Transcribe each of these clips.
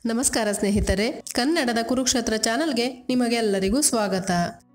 ನಮಸ್ಕಾರ ಸ್ನೇಹಿತರೆ ಕನ್ನಡದ ಕುರುಕ್ಷೇತ್ರ ಚಾನಲ್ಗೆ ನಿಮಗೆಲ್ಲರಿಗೂ ಸ್ವಾಗತ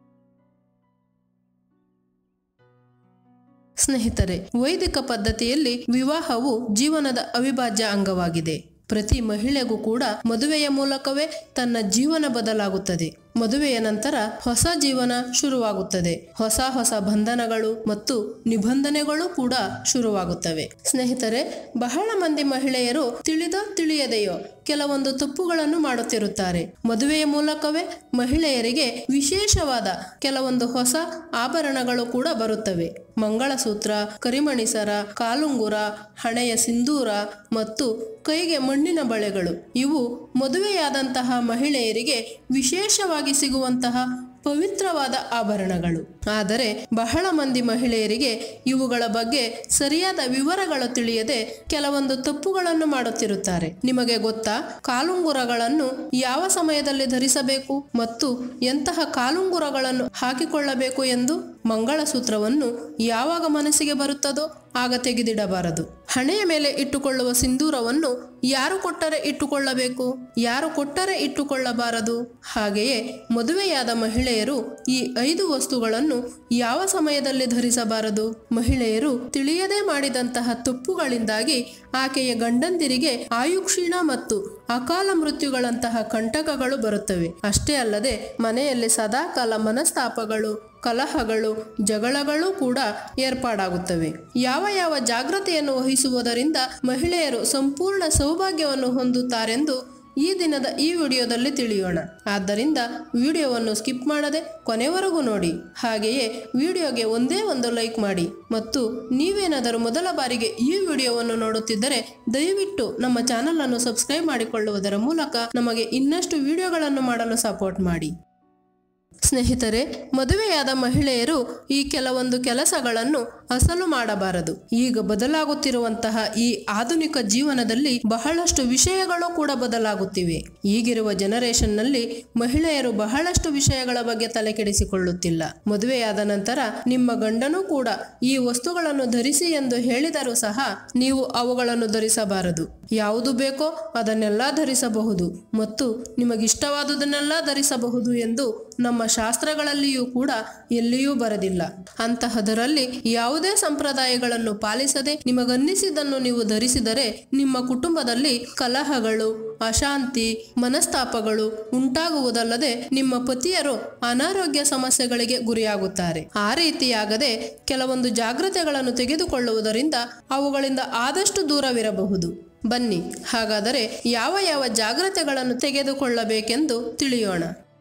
ಸ್ನೇಹಿತರೆ ವೈದಿಕ ಪದ್ಧತಿಯಲ್ಲಿ ವಿವಾಹವು ಜೀವನದ ಅವಿಭಾಜ್ಯ ಅಂಗವಾಗಿದೆ ಪ್ರತಿ ಮಹಿಳೆಗೂ ಕೂಡ ಮದುವೆಯ ಮೂಲಕವೇ ತನ್ನ ಜೀವನ ಬದಲಾಗುತ್ತದೆ ಮದುವೆಯ ನಂತರ ಹೊಸ ಜೀವನ ಶುರುವಾಗುತ್ತದೆ ಹೊಸ ಹೊಸ ಬಂಧನಗಳು ಮತ್ತು ನಿಬಂಧನೆಗಳು ಕೂಡ ಶುರುವಾಗುತ್ತವೆ ಸ್ನೇಹಿತರೆ ಬಹಳ ಮಂದಿ ಮಹಿಳೆಯರು ತಿಳಿದೋ ತಿಳಿಯದೆಯೋ ಕೆಲವೊಂದು ತಪ್ಪುಗಳನ್ನು ಮಾಡುತ್ತಿರುತ್ತಾರೆ ಮದುವೆಯ ಮೂಲಕವೇ ಮಹಿಳೆಯರಿಗೆ ವಿಶೇಷವಾದ ಕೆಲವೊಂದು ಹೊಸ ಆಭರಣಗಳು ಕೂಡ ಬರುತ್ತವೆ ಮಂಗಳಸೂತ್ರ ಕರಿಮಣಿ ಸರ ಕಾಲುಂಗುರ ಹಣೆಯ ಸಿಂಧೂರ ಮತ್ತು ಕೈಗೆ ಮಣ್ಣಿನ ಬಳೆಗಳು ಇವು ಮದುವೆಯಾದಂತಹ ಮಹಿಳೆಯರಿಗೆ ವಿಶೇಷವಾಗಿ ಸಿಗುವಂತಹ ಪವಿತ್ರವಾದ ಆಭರಣಗಳು ಆದರೆ ಬಹಳ ಮಂದಿ ಮಹಿಳೆಯರಿಗೆ ಇವುಗಳ ಬಗ್ಗೆ ಸರಿಯಾದ ವಿವರಗಳು ತಿಳಿಯದೆ ಕೆಲವೊಂದು ತಪ್ಪುಗಳನ್ನು ಮಾಡುತ್ತಿರುತ್ತಾರೆ ನಿಮಗೆ ಗೊತ್ತಾ ಕಾಲುಂಗುರಗಳನ್ನು ಯಾವ ಸಮಯದಲ್ಲಿ ಧರಿಸಬೇಕು ಮತ್ತು ಎಂತಹ ಕಾಲುಂಗುರಗಳನ್ನು ಹಾಕಿಕೊಳ್ಳಬೇಕು ಎಂದು ಮಂಗಳಸೂತ್ರವನ್ನು ಯಾವಾಗ ಮನಸ್ಸಿಗೆ ಬರುತ್ತದೋ ಆಗ ತೆಗೆದಿಡಬಾರದು ಹಣೆಯ ಮೇಲೆ ಇಟ್ಟುಕೊಳ್ಳುವ ಸಿಂಧೂರವನ್ನು ಯಾರು ಕೊಟ್ಟರೆ ಇಟ್ಟುಕೊಳ್ಳಬೇಕು ಯಾರು ಕೊಟ್ಟರೆ ಇಟ್ಟುಕೊಳ್ಳಬಾರದು ಹಾಗೆಯೇ ಮದುವೆಯಾದ ಮಹಿಳೆಯರು ಈ ಐದು ವಸ್ತುಗಳನ್ನು ಯಾವ ಸಮಯದಲ್ಲಿ ಧರಿಸಬಾರದು ಮಹಿಳೆಯರು ತಿಳಿಯದೆ ಮಾಡಿದಂತಹ ತಪ್ಪುಗಳಿಂದಾಗಿ ಆಕೆಯ ಗಂಡಂದಿರಿಗೆ ಆಯುಕ್ಷೀಣ ಮತ್ತು ಅಕಾಲ ಮೃತ್ಯುಗಳಂತಹ ಕಂಟಕಗಳು ಬರುತ್ತವೆ ಅಷ್ಟೇ ಅಲ್ಲದೆ ಮನೆಯಲ್ಲಿ ಸದಾಕಾಲ ಮನಸ್ತಾಪಗಳು ಕಲಹಗಳು ಜಗಳಗಳು ಕೂಡ ಏರ್ಪಾಡಾಗುತ್ತವೆ ಯಾವ ಯಾವ ಜಾಗ್ರತೆಯನ್ನು ವಹಿಸುವುದರಿಂದ ಮಹಿಳೆಯರು ಸಂಪೂರ್ಣ ಸೌಭಾಗ್ಯವನ್ನು ಹೊಂದುತ್ತಾರೆಂದು ಈ ದಿನದ ಈ ವಿಡಿಯೋದಲ್ಲಿ ತಿಳಿಯೋಣ ಆದ್ದರಿಂದ ವಿಡಿಯೋವನ್ನು ಸ್ಕಿಪ್ ಮಾಡದೆ ಕೊನೆವರೆಗೂ ನೋಡಿ ಹಾಗೆಯೇ ವಿಡಿಯೋಗೆ ಒಂದೇ ಒಂದು ಲೈಕ್ ಮಾಡಿ ಮತ್ತು ನೀವೇನಾದರೂ ಮೊದಲ ಬಾರಿಗೆ ಈ ವಿಡಿಯೋವನ್ನು ನೋಡುತ್ತಿದ್ದರೆ ದಯವಿಟ್ಟು ನಮ್ಮ ಚಾನಲ್ ಅನ್ನು ಸಬ್ಸ್ಕ್ರೈಬ್ ಮಾಡಿಕೊಳ್ಳುವುದರ ಮೂಲಕ ನಮಗೆ ಇನ್ನಷ್ಟು ವಿಡಿಯೋಗಳನ್ನು ಮಾಡಲು ಸಪೋರ್ಟ್ ಮಾಡಿ ಸ್ನೇಹಿತರೆ ಮದುವೆಯಾದ ಮಹಿಳೆಯರು ಈ ಕೆಲವೊಂದು ಕೆಲಸಗಳನ್ನು ಅಸಲು ಮಾಡಬಾರದು ಈಗ ಬದಲಾಗುತ್ತಿರುವಂತಹ ಈ ಆಧುನಿಕ ಜೀವನದಲ್ಲಿ ಬಹಳಷ್ಟು ವಿಷಯಗಳು ಕೂಡ ಬದಲಾಗುತ್ತಿವೆ ಈಗಿರುವ ಜನರೇಷನ್ನಲ್ಲಿ ಮಹಿಳೆಯರು ಬಹಳಷ್ಟು ವಿಷಯಗಳ ಬಗ್ಗೆ ತಲೆ ಕೆಡಿಸಿಕೊಳ್ಳುತ್ತಿಲ್ಲ ಮದುವೆಯಾದ ನಂತರ ನಿಮ್ಮ ಗಂಡನೂ ಕೂಡ ಈ ವಸ್ತುಗಳನ್ನು ಧರಿಸಿ ಎಂದು ಹೇಳಿದರೂ ಸಹ ನೀವು ಅವುಗಳನ್ನು ಧರಿಸಬಾರದು ಯಾವುದು ಬೇಕೋ ಅದನ್ನೆಲ್ಲ ಧರಿಸಬಹುದು ಮತ್ತು ನಿಮಗಿಷ್ಟವಾದುದನ್ನೆಲ್ಲ ಧರಿಸಬಹುದು ಎಂದು ನಮ್ಮ ಶಾಸ್ತ್ರಗಳಲ್ಲಿಯೂ ಕೂಡ ಎಲ್ಲಿಯೂ ಬರೆದಿಲ್ಲ ಅಂತಹದರಲ್ಲಿ ಯಾವುದೇ ಸಂಪ್ರದಾಯಗಳನ್ನು ಪಾಲಿಸದೆ ನಿಮಗನ್ನಿಸಿದ್ದನ್ನು ನೀವು ಧರಿಸಿದರೆ ನಿಮ್ಮ ಕುಟುಂಬದಲ್ಲಿ ಕಲಹಗಳು ಅಶಾಂತಿ ಮನಸ್ತಾಪಗಳು ಉಂಟಾಗುವುದಲ್ಲದೆ ನಿಮ್ಮ ಪತಿಯರು ಅನಾರೋಗ್ಯ ಸಮಸ್ಯೆಗಳಿಗೆ ಗುರಿಯಾಗುತ್ತಾರೆ ಆ ರೀತಿಯಾಗದೆ ಕೆಲವೊಂದು ಜಾಗ್ರತೆಗಳನ್ನು ತೆಗೆದುಕೊಳ್ಳುವುದರಿಂದ ಅವುಗಳಿಂದ ಆದಷ್ಟು ದೂರವಿರಬಹುದು ಬನ್ನಿ ಹಾಗಾದರೆ ಯಾವ ಯಾವ ಜಾಗ್ರತೆಗಳನ್ನು ತೆಗೆದುಕೊಳ್ಳಬೇಕೆಂದು ತಿಳಿಯೋಣ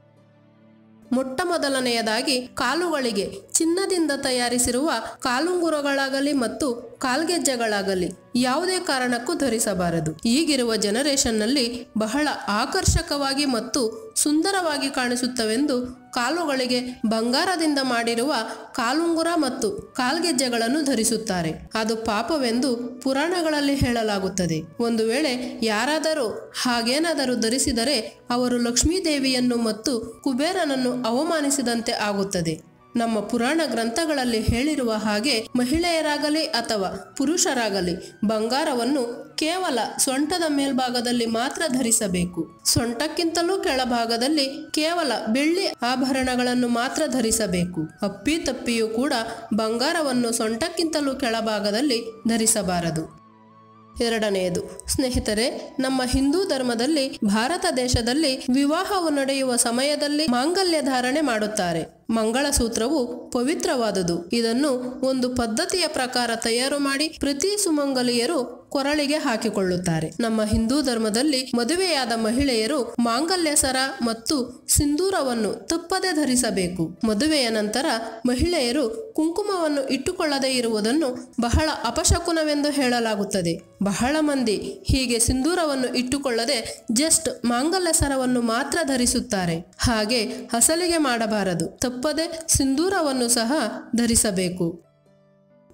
ಮೊಟ್ಟ ಮೊದಲನೆಯದಾಗಿ ಕಾಲುಗಳಿಗೆ ಚಿನ್ನದಿಂದ ತಯಾರಿಸಿರುವ ಕಾಲುಂಗುರಗಳಾಗಲಿ ಮತ್ತು ಕಾಲ್ಗೆಜ್ಜೆಗಳಾಗಲಿ ಯಾವುದೇ ಕಾರಣಕ್ಕೂ ಧರಿಸಬಾರದು ಈಗಿರುವ ಜನರೇಷನ್ನಲ್ಲಿ ಬಹಳ ಆಕರ್ಷಕವಾಗಿ ಮತ್ತು ಸುಂದರವಾಗಿ ಕಾಣಿಸುತ್ತವೆಂದು ಕಾಲುಗಳಿಗೆ ಬಂಗಾರದಿಂದ ಮಾಡಿರುವ ಕಾಲುಂಗುರ ಮತ್ತು ಕಾಲ್ಗೆಜ್ಜೆಗಳನ್ನು ಧರಿಸುತ್ತಾರೆ ಅದು ಪಾಪವೆಂದು ಪುರಾಣಗಳಲ್ಲಿ ಹೇಳಲಾಗುತ್ತದೆ ಒಂದು ವೇಳೆ ಯಾರಾದರೂ ಹಾಗೇನಾದರೂ ಧರಿಸಿದರೆ ಅವರು ಲಕ್ಷ್ಮೀದೇವಿಯನ್ನು ಮತ್ತು ಕುಬೇರನನ್ನು ಅವಮಾನಿಸಿದಂತೆ ಆಗುತ್ತದೆ ನಮ್ಮ ಪುರಾಣ ಗ್ರಂಥಗಳಲ್ಲಿ ಹೇಳಿರುವ ಹಾಗೆ ಮಹಿಳೆಯರಾಗಲಿ ಅಥವಾ ಪುರುಷರಾಗಲಿ ಬಂಗಾರವನ್ನು ಕೇವಲ ಸೊಂಟದ ಮೇಲ್ಭಾಗದಲ್ಲಿ ಮಾತ್ರ ಧರಿಸಬೇಕು ಸೊಂಟಕ್ಕಿಂತಲೂ ಕೆಳಭಾಗದಲ್ಲಿ ಕೇವಲ ಬೆಳ್ಳಿ ಆಭರಣಗಳನ್ನು ಮಾತ್ರ ಧರಿಸಬೇಕು ಅಪ್ಪಿ ತಪ್ಪಿಯೂ ಕೂಡ ಬಂಗಾರವನ್ನು ಸೊಂಟಕ್ಕಿಂತಲೂ ಕೆಳಭಾಗದಲ್ಲಿ ಧರಿಸಬಾರದು ಎರಡನೆಯದು ಸ್ನೇಹಿತರೆ ನಮ್ಮ ಹಿಂದೂ ಧರ್ಮದಲ್ಲಿ ಭಾರತ ದೇಶದಲ್ಲಿ ವಿವಾಹವು ನಡೆಯುವ ಸಮಯದಲ್ಲಿ ಮಾಂಗಲ್ಯ ಧಾರಣೆ ಮಾಡುತ್ತಾರೆ ಮಂಗಳಸೂತ್ರವು ಪವಿತ್ರವಾದುದು ಇದನ್ನು ಒಂದು ಪದ್ಧತಿಯ ಪ್ರಕಾರ ತಯಾರು ಮಾಡಿ ಪ್ರತಿ ಸುಮಂಗಲಿಯರು ಕೊರಳಿಗೆ ಹಾಕಿಕೊಳ್ಳುತ್ತಾರೆ ನಮ್ಮ ಹಿಂದೂ ಧರ್ಮದಲ್ಲಿ ಮದುವೆಯಾದ ಮಹಿಳೆಯರು ಮಾಂಗಲ್ಯ ಸರ ಮತ್ತು ಸಿಂಧೂರವನ್ನು ತಪ್ಪದೆ ಧರಿಸಬೇಕು ಮದುವೆಯ ನಂತರ ಮಹಿಳೆಯರು ಕುಂಕುಮವನ್ನು ಇಟ್ಟುಕೊಳ್ಳದೆ ಇರುವುದನ್ನು ಬಹಳ ಅಪಶಕುನವೆಂದು ಹೇಳಲಾಗುತ್ತದೆ ಬಹಳ ಮಂದಿ ಹೀಗೆ ಸಿಂಧೂರವನ್ನು ಇಟ್ಟುಕೊಳ್ಳದೆ ಜಸ್ಟ್ ಮಾಂಗಲ್ಯ ಸರವನ್ನು ಮಾತ್ರ ಧರಿಸುತ್ತಾರೆ ಹಾಗೆ ಹಸಲಿಗೆ ಮಾಡಬಾರದು ತಪ್ಪದೆ ಸಿಂಧೂರವನ್ನು ಸಹ ಧರಿಸಬೇಕು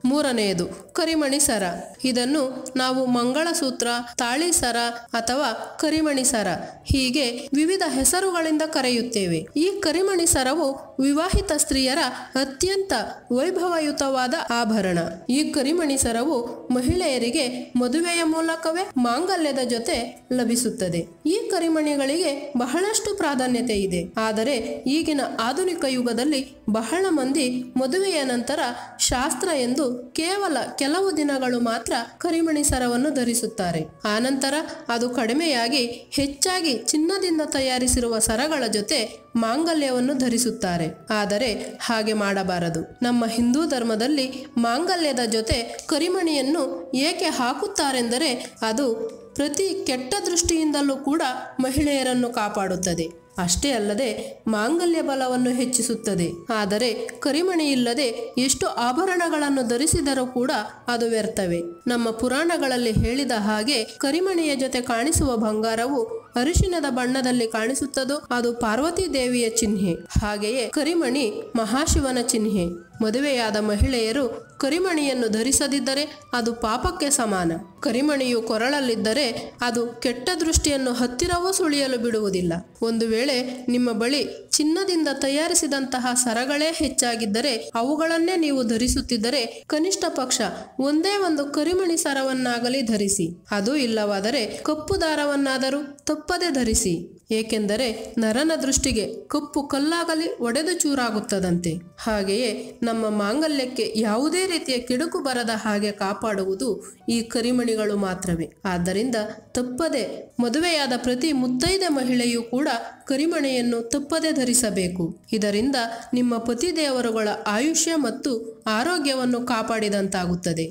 ಮೂರನೆಯದು ಕರಿಮಣಿ ಸರ ಇದನ್ನು ನಾವು ಮಂಗಳಸೂತ್ರ ತಾಳಿ ಸರ ಅಥವಾ ಕರಿಮಣಿ ಸರ ಹೀಗೆ ವಿವಿಧ ಹೆಸರುಗಳಿಂದ ಕರೆಯುತ್ತೇವೆ ಈ ಕರಿಮಣಿ ಸರವು ವಿವಾಹಿತ ಸ್ತ್ರೀಯರ ಅತ್ಯಂತ ವೈಭವಯುತವಾದ ಆಭರಣ ಈ ಕರಿಮಣಿ ಸರವು ಮಹಿಳೆಯರಿಗೆ ಮದುವೆಯ ಮೂಲಕವೇ ಮಾಂಗಲ್ಯದ ಜೊತೆ ಲಭಿಸುತ್ತದೆ ಈ ಕರಿಮಣಿಗಳಿಗೆ ಬಹಳಷ್ಟು ಪ್ರಾಧಾನ್ಯತೆ ಇದೆ ಆದರೆ ಈಗಿನ ಆಧುನಿಕ ಯುಗದಲ್ಲಿ ಬಹಳ ಮಂದಿ ಮದುವೆಯ ನಂತರ ಶಾಸ್ತ್ರ ಎಂದು ಕೇವಲ ಕೆಲವು ದಿನಗಳು ಮಾತ್ರ ಕರಿಮಣಿ ಸರವನ್ನು ಧರಿಸುತ್ತಾರೆ ಆನಂತರ ಅದು ಕಡಿಮೆಯಾಗಿ ಹೆಚ್ಚಾಗಿ ಚಿನ್ನದಿಂದ ತಯಾರಿಸಿರುವ ಸರಗಳ ಜೊತೆ ಮಾಂಗಲ್ಯವನ್ನು ಧರಿಸುತ್ತಾರೆ ಆದರೆ ಹಾಗೆ ಮಾಡಬಾರದು ನಮ್ಮ ಹಿಂದೂ ಧರ್ಮದಲ್ಲಿ ಮಾಂಗಲ್ಯದ ಜೊತೆ ಕರಿಮಣಿಯನ್ನು ಏಕೆ ಹಾಕುತ್ತಾರೆಂದರೆ ಅದು ಪ್ರತಿ ಕೆಟ್ಟ ದೃಷ್ಟಿಯಿಂದಲೂ ಕೂಡ ಮಹಿಳೆಯರನ್ನು ಕಾಪಾಡುತ್ತದೆ ಅಷ್ಟೇ ಅಲ್ಲದೆ ಮಾಂಗಲ್ಯ ಬಲವನ್ನು ಹೆಚ್ಚಿಸುತ್ತದೆ ಆದರೆ ಕರಿಮಣಿ ಇಲ್ಲದೆ ಎಷ್ಟು ಆಭರಣಗಳನ್ನು ಧರಿಸಿದರೂ ಕೂಡ ಅದು ವ್ಯರ್ಥವೇ ನಮ್ಮ ಪುರಾಣಗಳಲ್ಲಿ ಹೇಳಿದ ಹಾಗೆ ಕರಿಮಣಿಯ ಜೊತೆ ಕಾಣಿಸುವ ಬಂಗಾರವು ಅರಿಶಿನದ ಬಣ್ಣದಲ್ಲಿ ಕಾಣಿಸುತ್ತದೋ ಅದು ಪಾರ್ವತಿ ದೇವಿಯ ಚಿಹ್ನೆ ಹಾಗೆಯೇ ಕರಿಮಣಿ ಮಹಾಶಿವನ ಚಿಹ್ನೆ ಮದುವೆಯಾದ ಮಹಿಳೆಯರು ಕರಿಮಣಿಯನ್ನು ಧರಿಸದಿದ್ದರೆ ಅದು ಪಾಪಕ್ಕೆ ಸಮಾನ ಕರಿಮಣಿಯು ಕೊರಳಲ್ಲಿದ್ದರೆ ಅದು ಕೆಟ್ಟ ದೃಷ್ಟಿಯನ್ನು ಹತ್ತಿರವೂ ಸುಳಿಯಲು ಬಿಡುವುದಿಲ್ಲ ಒಂದು ವೇಳೆ ನಿಮ್ಮ ಬಳಿ ಚಿನ್ನದಿಂದ ತಯಾರಿಸಿದಂತಹ ಸರಗಳೇ ಹೆಚ್ಚಾಗಿದ್ದರೆ ಅವುಗಳನ್ನೇ ನೀವು ಧರಿಸುತ್ತಿದ್ದರೆ ಕನಿಷ್ಠ ಪಕ್ಷ ಒಂದೇ ಒಂದು ಕರಿಮಣಿ ಸರವನ್ನಾಗಲಿ ಧರಿಸಿ ಅದು ಇಲ್ಲವಾದರೆ ಕಪ್ಪು ದಾರವನ್ನಾದರೂ ತಪ್ಪದೆ ಧರಿಸಿ ಏಕೆಂದರೆ ನರನ ದೃಷ್ಟಿಗೆ ಕಪ್ಪು ಕಲ್ಲಾಗಲಿ ಒಡೆದು ಚೂರಾಗುತ್ತದಂತೆ ಹಾಗೆಯೇ ನಮ್ಮ ಮಾಂಗಲ್ಯಕ್ಕೆ ಯಾವುದೇ ರೀತಿಯ ಕಿಡುಕು ಬರದ ಹಾಗೆ ಕಾಪಾಡುವುದು ಈ ಕರಿಮಣಿಗಳು ಮಾತ್ರವೇ ಆದ್ದರಿಂದ ತಪ್ಪದೆ ಮದುವೆಯಾದ ಪ್ರತಿ ಮುತ್ತೈದೆ ಮಹಿಳೆಯೂ ಕೂಡ ಕರಿಮಣಿಯನ್ನು ತಪ್ಪದೆ ಧರಿಸಬೇಕು ಇದರಿಂದ ನಿಮ್ಮ ಪತಿ ದೇವರುಗಳ ಆಯುಷ್ಯ ಮತ್ತು ಆರೋಗ್ಯವನ್ನು ಕಾಪಾಡಿದಂತಾಗುತ್ತದೆ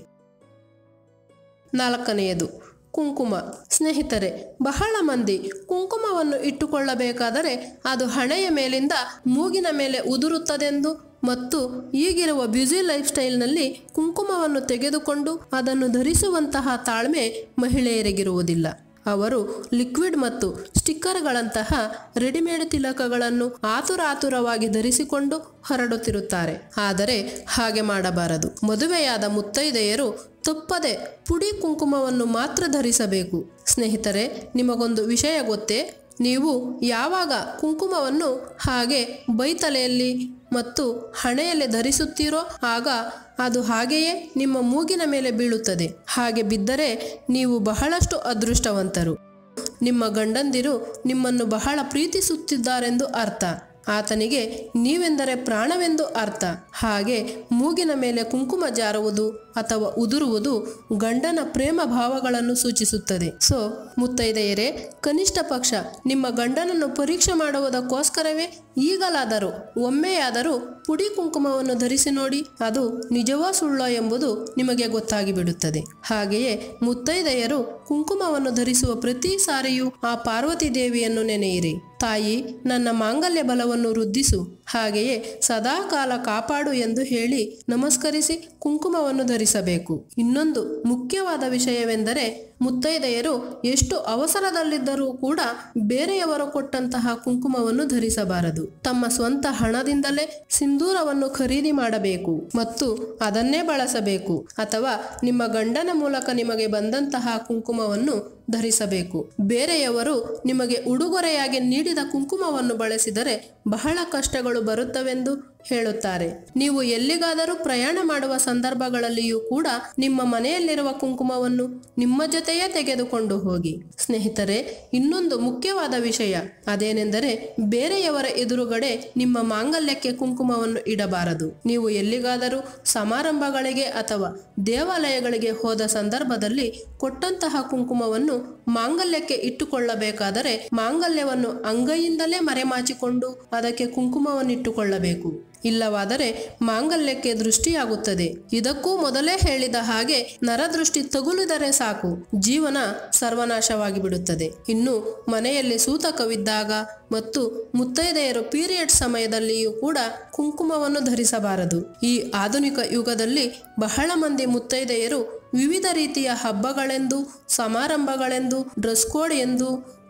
ನಾಲ್ಕನೆಯದು ಕುಂಕುಮ ಸ್ನೇಹಿತರೆ ಬಹಳ ಮಂದಿ ಕುಂಕುಮವನ್ನು ಇಟ್ಟುಕೊಳ್ಳಬೇಕಾದರೆ ಅದು ಹಣೆಯ ಮೇಲಿಂದ ಮೂಗಿನ ಮೇಲೆ ಉದುರುತ್ತದೆಂದು ಮತ್ತು ಈಗಿರುವ ಬ್ಯುಸಿ ಲೈಫ್ ಸ್ಟೈಲ್ನಲ್ಲಿ ಕುಂಕುಮವನ್ನು ತೆಗೆದುಕೊಂಡು ಅದನ್ನು ಧರಿಸುವಂತಹ ತಾಳ್ಮೆ ಮಹಿಳೆಯರಿಗಿರುವುದಿಲ್ಲ ಅವರು ಲಿಕ್ವಿಡ್ ಮತ್ತು ಸ್ಟಿಕ್ಕರ್ಗಳಂತಹ ರೆಡಿಮೇಡ್ ತಿಲಕಗಳನ್ನು ಆತುರಾತುರವಾಗಿ ಧರಿಸಿಕೊಂಡು ಹರಡುತ್ತಿರುತ್ತಾರೆ ಆದರೆ ಹಾಗೆ ಮಾಡಬಾರದು ಮದುವೆಯಾದ ಮುತ್ತೈದೆಯರು ತಪ್ಪದೆ ಪುಡಿ ಕುಂಕುಮವನ್ನು ಮಾತ್ರ ಧರಿಸಬೇಕು ಸ್ನೇಹಿತರೆ ನಿಮಗೊಂದು ವಿಷಯ ಗೊತ್ತೇ ನೀವು ಯಾವಾಗ ಕುಂಕುಮವನ್ನು ಹಾಗೆ ಬೈತಲೆಯಲ್ಲಿ ಮತ್ತು ಹಣೆಯಲ್ಲಿ ಧರಿಸುತ್ತೀರೋ ಆಗ ಅದು ಹಾಗೆಯೇ ನಿಮ್ಮ ಮೂಗಿನ ಮೇಲೆ ಬೀಳುತ್ತದೆ ಹಾಗೆ ಬಿದ್ದರೆ ನೀವು ಬಹಳಷ್ಟು ಅದೃಷ್ಟವಂತರು ನಿಮ್ಮ ಗಂಡಂದಿರು ನಿಮ್ಮನ್ನು ಬಹಳ ಪ್ರೀತಿಸುತ್ತಿದ್ದಾರೆಂದು ಅರ್ಥ ಆತನಿಗೆ ನೀವೆಂದರೆ ಪ್ರಾಣವೆಂದು ಅರ್ಥ ಹಾಗೆ ಮೂಗಿನ ಮೇಲೆ ಕುಂಕುಮ ಜಾರುವುದು ಅಥವಾ ಉದುರುವುದು ಗಂಡನ ಪ್ರೇಮ ಭಾವಗಳನ್ನು ಸೂಚಿಸುತ್ತದೆ ಸೊ ಮುತ್ತೈದೆಯರೇ ಕನಿಷ್ಠ ಪಕ್ಷ ನಿಮ್ಮ ಗಂಡನನ್ನು ಪರೀಕ್ಷೆ ಮಾಡುವುದಕ್ಕೋಸ್ಕರವೇ ಈಗಲಾದರೂ ಒಮ್ಮೆಯಾದರೂ ಪುಡಿ ಕುಂಕುಮವನ್ನು ಧರಿಸಿ ನೋಡಿ ಅದು ನಿಜವೋ ಸುಳ್ಳೋ ಎಂಬುದು ನಿಮಗೆ ಗೊತ್ತಾಗಿ ಬಿಡುತ್ತದೆ ಹಾಗೆಯೇ ಮುತ್ತೈದೆಯರು ಕುಂಕುಮವನ್ನು ಧರಿಸುವ ಪ್ರತಿ ಸಾರಿಯೂ ಆ ಪಾರ್ವತಿ ದೇವಿಯನ್ನು ನೆನೆಯಿರಿ ತಾಯಿ ನನ್ನ ಮಾಂಗಲ್ಯ ಬಲವನ್ನು ವೃದ್ಧಿಸು ಹಾಗೆಯೇ ಸದಾಕಾಲ ಕಾಪಾಡು ಎಂದು ಹೇಳಿ ನಮಸ್ಕರಿಸಿ ಕುಂಕುಮವನ್ನು ಧರಿಸಬೇಕು ಇನ್ನೊಂದು ಮುಖ್ಯವಾದ ವಿಷಯವೆಂದರೆ ಮುತ್ತೈದೆಯರು ಎಷ್ಟು ಅವಸರದಲ್ಲಿದ್ದರೂ ಕೂಡ ಬೇರೆಯವರು ಕೊಟ್ಟಂತಹ ಕುಂಕುಮವನ್ನು ಧರಿಸಬಾರದು ತಮ್ಮ ಸ್ವಂತ ಹಣದಿಂದಲೇ ಸಿಂಧೂರವನ್ನು ಖರೀದಿ ಮಾಡಬೇಕು ಮತ್ತು ಅದನ್ನೇ ಬಳಸಬೇಕು ಅಥವಾ ನಿಮ್ಮ ಗಂಡನ ಮೂಲಕ ನಿಮಗೆ ಬಂದಂತಹ ಕುಂಕುಮವನ್ನು ಧರಿಸಬೇಕು ಬೇರೆಯವರು ನಿಮಗೆ ಉಡುಗೊರೆಯಾಗಿ ನೀಡಿದ ಕುಂಕುಮವನ್ನು ಬಳಸಿದರೆ ಬಹಳ ಕಷ್ಟಗಳು ಬರುತ್ತವೆಂದು ಹೇಳುತ್ತಾರೆ ನೀವು ಎಲ್ಲಿಗಾದರೂ ಪ್ರಯಾಣ ಮಾಡುವ ಸಂದರ್ಭಗಳಲ್ಲಿಯೂ ಕೂಡ ನಿಮ್ಮ ಮನೆಯಲ್ಲಿರುವ ಕುಂಕುಮವನ್ನು ನಿಮ್ಮ ಜೊತೆಯೇ ತೆಗೆದುಕೊಂಡು ಹೋಗಿ ಸ್ನೇಹಿತರೆ ಇನ್ನೊಂದು ಮುಖ್ಯವಾದ ವಿಷಯ ಅದೇನೆಂದರೆ ಬೇರೆಯವರ ಎದುರುಗಡೆ ನಿಮ್ಮ ಮಾಂಗಲ್ಯಕ್ಕೆ ಕುಂಕುಮವನ್ನು ಇಡಬಾರದು ನೀವು ಎಲ್ಲಿಗಾದರೂ ಸಮಾರಂಭಗಳಿಗೆ ಅಥವಾ ದೇವಾಲಯಗಳಿಗೆ ಹೋದ ಸಂದರ್ಭದಲ್ಲಿ ಕೊಟ್ಟಂತಹ ಕುಂಕುಮವನ್ನು ಮಾಂಗಲ್ಯಕ್ಕೆ ಇಟ್ಟುಕೊಳ್ಳಬೇಕಾದರೆ ಮಾಂಗಲ್ಯವನ್ನು ಅಂಗೈಯಿಂದಲೇ ಮರೆಮಾಚಿಕೊಂಡು ಅದಕ್ಕೆ ಕುಂಕುಮವನ್ನು ಇಟ್ಟುಕೊಳ್ಳಬೇಕು ಇಲ್ಲವಾದರೆ ಮಾಂಗಲ್ಯಕ್ಕೆ ದೃಷ್ಟಿಯಾಗುತ್ತದೆ ಇದಕ್ಕೂ ಮೊದಲೇ ಹೇಳಿದ ಹಾಗೆ ನರದೃಷ್ಟಿ ತಗುಲಿದರೆ ಸಾಕು ಜೀವನ ಸರ್ವನಾಶವಾಗಿ ಬಿಡುತ್ತದೆ ಇನ್ನು ಮನೆಯಲ್ಲಿ ಸೂತಕವಿದ್ದಾಗ ಮತ್ತು ಮುತ್ತೈದೆಯರು ಪೀರಿಯಡ್ ಸಮಯದಲ್ಲಿಯೂ ಕೂಡ ಕುಂಕುಮವನ್ನು ಧರಿಸಬಾರದು ಈ ಆಧುನಿಕ ಯುಗದಲ್ಲಿ ಬಹಳ ಮಂದಿ ಮುತ್ತೈದೆಯರು ವಿವಿಧ ರೀತಿಯ ಹಬ್ಬಗಳೆಂದು ಸಮಾರಂಭಗಳೆಂದು ಡ್ರೆಸ್ ಕೋಡ್ ಎಂದು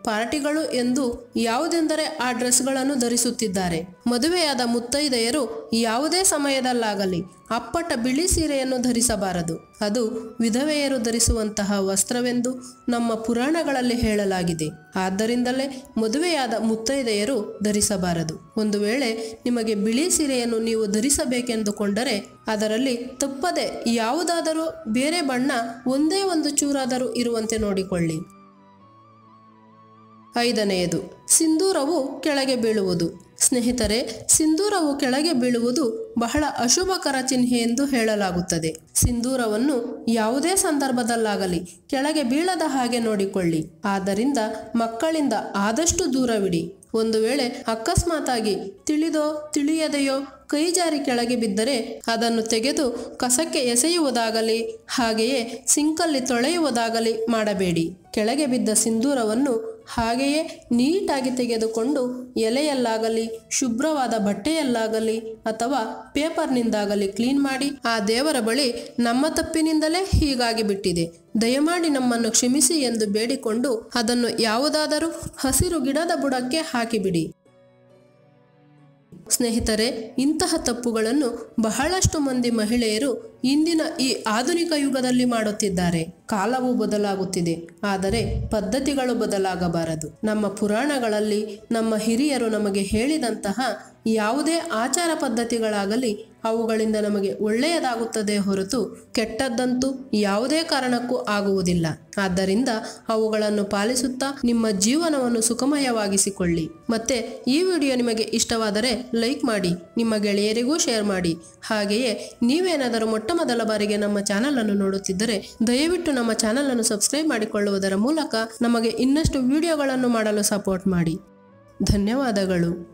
ಪಾರ್ಟಿಗಳು ಎಂದು ಯಾವುದೆಂದರೆ ಆ ಡ್ರೆಸ್ಗಳನ್ನು ಧರಿಸುತ್ತಿದ್ದಾರೆ ಮದುವೆಯಾದ ಮುತ್ತೈದೆಯರು ಯಾವುದೇ ಸಮಯದಲ್ಲಾಗಲಿ ಅಪ್ಪಟ ಬಿಳಿ ಸೀರೆಯನ್ನು ಧರಿಸಬಾರದು ಅದು ವಿಧವೆಯರು ಧರಿಸುವಂತಹ ವಸ್ತ್ರವೆಂದು ನಮ್ಮ ಪುರಾಣಗಳಲ್ಲಿ ಹೇಳಲಾಗಿದೆ ಆದ್ದರಿಂದಲೇ ಮದುವೆಯಾದ ಮುತ್ತೈದೆಯರು ಧರಿಸಬಾರದು ಒಂದು ವೇಳೆ ನಿಮಗೆ ಬಿಳಿ ಸೀರೆಯನ್ನು ನೀವು ಧರಿಸಬೇಕೆಂದುಕೊಂಡರೆ ಅದರಲ್ಲಿ ತಪ್ಪದೆ ಯಾವುದಾದರೂ ಬೇರೆ ಬಣ್ಣ ಒಂದೇ ಒಂದು ಚೂರಾದರೂ ಇರುವಂತೆ ನೋಡಿಕೊಳ್ಳಿ ಐದನೆಯದು ಸಿಂಧೂರವು ಕೆಳಗೆ ಬೀಳುವುದು ಸ್ನೇಹಿತರೆ ಸಿಂಧೂರವು ಕೆಳಗೆ ಬೀಳುವುದು ಬಹಳ ಅಶುಭಕರ ಚಿಹ್ನೆ ಎಂದು ಹೇಳಲಾಗುತ್ತದೆ ಸಿಂಧೂರವನ್ನು ಯಾವುದೇ ಸಂದರ್ಭದಲ್ಲಾಗಲಿ ಕೆಳಗೆ ಬೀಳದ ಹಾಗೆ ನೋಡಿಕೊಳ್ಳಿ ಆದ್ದರಿಂದ ಮಕ್ಕಳಿಂದ ಆದಷ್ಟು ದೂರವಿಡಿ ಒಂದು ವೇಳೆ ಅಕಸ್ಮಾತಾಗಿ ತಿಳಿದೋ ತಿಳಿಯದೆಯೋ ಕೈ ಜಾರಿ ಕೆಳಗೆ ಬಿದ್ದರೆ ಅದನ್ನು ತೆಗೆದು ಕಸಕ್ಕೆ ಎಸೆಯುವುದಾಗಲಿ ಹಾಗೆಯೇ ಸಿಂಕಲ್ಲಿ ತೊಳೆಯುವುದಾಗಲಿ ಮಾಡಬೇಡಿ ಕೆಳಗೆ ಬಿದ್ದ ಸಿಂಧೂರವನ್ನು ಹಾಗೆಯೇ ನೀಟಾಗಿ ತೆಗೆದುಕೊಂಡು ಎಲೆಯಲ್ಲಾಗಲಿ ಶುಭ್ರವಾದ ಬಟ್ಟೆಯಲ್ಲಾಗಲಿ ಅಥವಾ ಪೇಪರ್ನಿಂದಾಗಲಿ ಕ್ಲೀನ್ ಮಾಡಿ ಆ ದೇವರ ಬಳಿ ನಮ್ಮ ತಪ್ಪಿನಿಂದಲೇ ಹೀಗಾಗಿ ಬಿಟ್ಟಿದೆ ದಯಮಾಡಿ ನಮ್ಮನ್ನು ಕ್ಷಮಿಸಿ ಎಂದು ಬೇಡಿಕೊಂಡು ಅದನ್ನು ಯಾವುದಾದರೂ ಹಸಿರು ಗಿಡದ ಬುಡಕ್ಕೆ ಹಾಕಿಬಿಡಿ ಸ್ನೇಹಿತರೆ ಇಂತಹ ತಪ್ಪುಗಳನ್ನು ಬಹಳಷ್ಟು ಮಂದಿ ಮಹಿಳೆಯರು ಇಂದಿನ ಈ ಆಧುನಿಕ ಯುಗದಲ್ಲಿ ಮಾಡುತ್ತಿದ್ದಾರೆ ಕಾಲವು ಬದಲಾಗುತ್ತಿದೆ ಆದರೆ ಪದ್ಧತಿಗಳು ಬದಲಾಗಬಾರದು ನಮ್ಮ ಪುರಾಣಗಳಲ್ಲಿ ನಮ್ಮ ಹಿರಿಯರು ನಮಗೆ ಹೇಳಿದಂತಹ ಯಾವುದೇ ಆಚಾರ ಪದ್ಧತಿಗಳಾಗಲಿ ಅವುಗಳಿಂದ ನಮಗೆ ಒಳ್ಳೆಯದಾಗುತ್ತದೆ ಹೊರತು ಕೆಟ್ಟದ್ದಂತೂ ಯಾವುದೇ ಕಾರಣಕ್ಕೂ ಆಗುವುದಿಲ್ಲ ಆದ್ದರಿಂದ ಅವುಗಳನ್ನು ಪಾಲಿಸುತ್ತಾ ನಿಮ್ಮ ಜೀವನವನ್ನು ಸುಖಮಯವಾಗಿಸಿಕೊಳ್ಳಿ ಮತ್ತೆ ಈ ವಿಡಿಯೋ ನಿಮಗೆ ಇಷ್ಟವಾದರೆ ಲೈಕ್ ಮಾಡಿ ನಿಮ್ಮ ಗೆಳೆಯರಿಗೂ ಶೇರ್ ಮಾಡಿ ಹಾಗೆಯೇ ನೀವೇನಾದರೂ ಮೊಟ್ಟ ಮೊದಲ ಬಾರಿಗೆ ನಮ್ಮ ಚಾನಲ್ ಅನ್ನು ನೋಡುತ್ತಿದ್ದರೆ ದಯವಿಟ್ಟು ನಮ್ಮ ಚಾನಲ್ ಅನ್ನು ಸಬ್ಸ್ಕ್ರೈಬ್ ಮಾಡಿಕೊಳ್ಳುವುದರ ಮೂಲಕ ನಮಗೆ ಇನ್ನಷ್ಟು ವಿಡಿಯೋಗಳನ್ನು ಮಾಡಲು ಸಪೋರ್ಟ್ ಮಾಡಿ ಧನ್ಯವಾದಗಳು